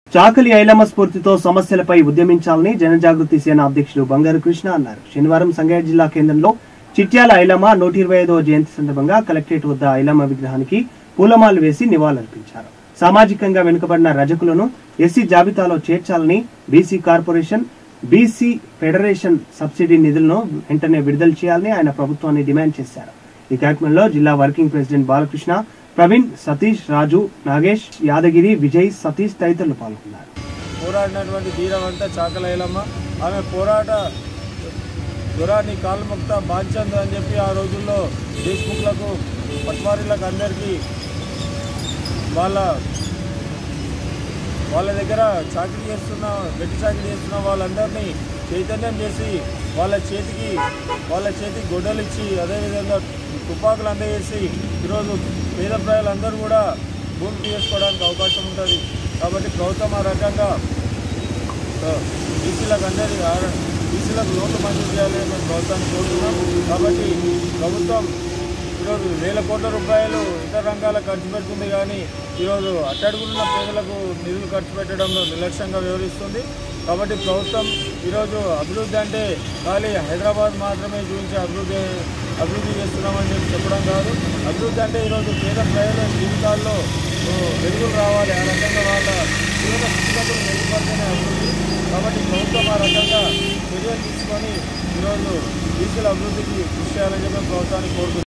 చాకలి ఐలమ్మ స్ఫూర్తితో సమస్యలపై ఉద్యమించాలని జనజాగృతి సేన అధ్యక్షుడు బంగారు కృష్ణ అన్నారు శనివారం సంగారెడ్డి జిల్లా కేంద్రంలో చిట్యాల ఐలమ్మ నూట ఇరవై ఐదవ జయంతి సందర్భంగా కలెక్టరేట్ వద్ద ఐలమ్మ విగ్రహానికి పూలమాలలు వేసి నివాళులర్పించారు సామాజికంగా వెనుకబడిన రజకులను ఎస్సీ జాబితాలో చేర్చాలని BC corporation BC federation subsidy నిధులను వెంటనే విడుదల చేయాలని ఆయన ప్రభుత్వాన్ని డిమాండ్ చేశారు ఈ కార్యక్రమంలో జిల్లా వర్కింగ్ ప్రెసిడెంట్ బాలకృష్ణ ప్రవీణ్ సతీష్ రాజు నాగేష్ యాదగిరి విజయ్ సతీష్ తదితరులు పాల్గొన్నారు పోరాడినటువంటి ధీరవంత చాకలైలమ్మ ఆమె పోరాట దురాన్ని కాళ్ళముక్త బాధ్యత అని చెప్పి ఆ రోజుల్లో దేశ్ముఖ్లకు పట్వారీలకు అందరికీ వాళ్ళ వాళ్ళ దగ్గర చాకరీ చేస్తున్న గట్టి చాకరీ చేస్తున్న వాళ్ళందరినీ చైతన్యం చేసి వాళ్ళ చేతికి వాళ్ళ చేతికి గొడ్డలు ఇచ్చి అదేవిధంగా తుపాకులు అందజేసి ఈరోజు పేద ప్రజలందరూ కూడా భూమి చేసుకోవడానికి అవకాశం ఉంటుంది కాబట్టి ప్రభుత్వం ఆ రకంగా బీసీలకు అందరి బీసీలకు లోన్లు మంజూరు చేయాలని మేము ప్రభుత్వాన్ని కోరుతున్నాం కాబట్టి ప్రభుత్వం ఈరోజు వేల కోట్ల రూపాయలు ఇతర రంగాలకు ఖర్చు పెడుతుంది కానీ ఈరోజు అట్టడుగున్న పేదలకు నిధులు ఖర్చు పెట్టడంలో నిర్లక్ష్యంగా వ్యవహరిస్తుంది కాబట్టి ప్రభుత్వం ఈరోజు అభివృద్ధి అంటే ఖాళీ హైదరాబాద్ మాత్రమే చూపించే అభివృద్ధి అభివృద్ధి చేస్తున్నామని చెప్పి చెప్పడం కాదు అభివృద్ధి అంటే ఈరోజు పేద ప్రజల జీవితాల్లో ఓ, వెలుగులు రావాలి ఆ రకంగా వాళ్ళ జీవన స్థితిగతులు మెరుగుపడితేనే అభివృద్ధి కాబట్టి ప్రభుత్వం ఆ రకంగా చర్యలు తీసుకొని ఈరోజు బీసీల అభివృద్ధికి కృషి చేయాలని చెప్పి ప్రభుత్వాన్ని కోరుతున్నాం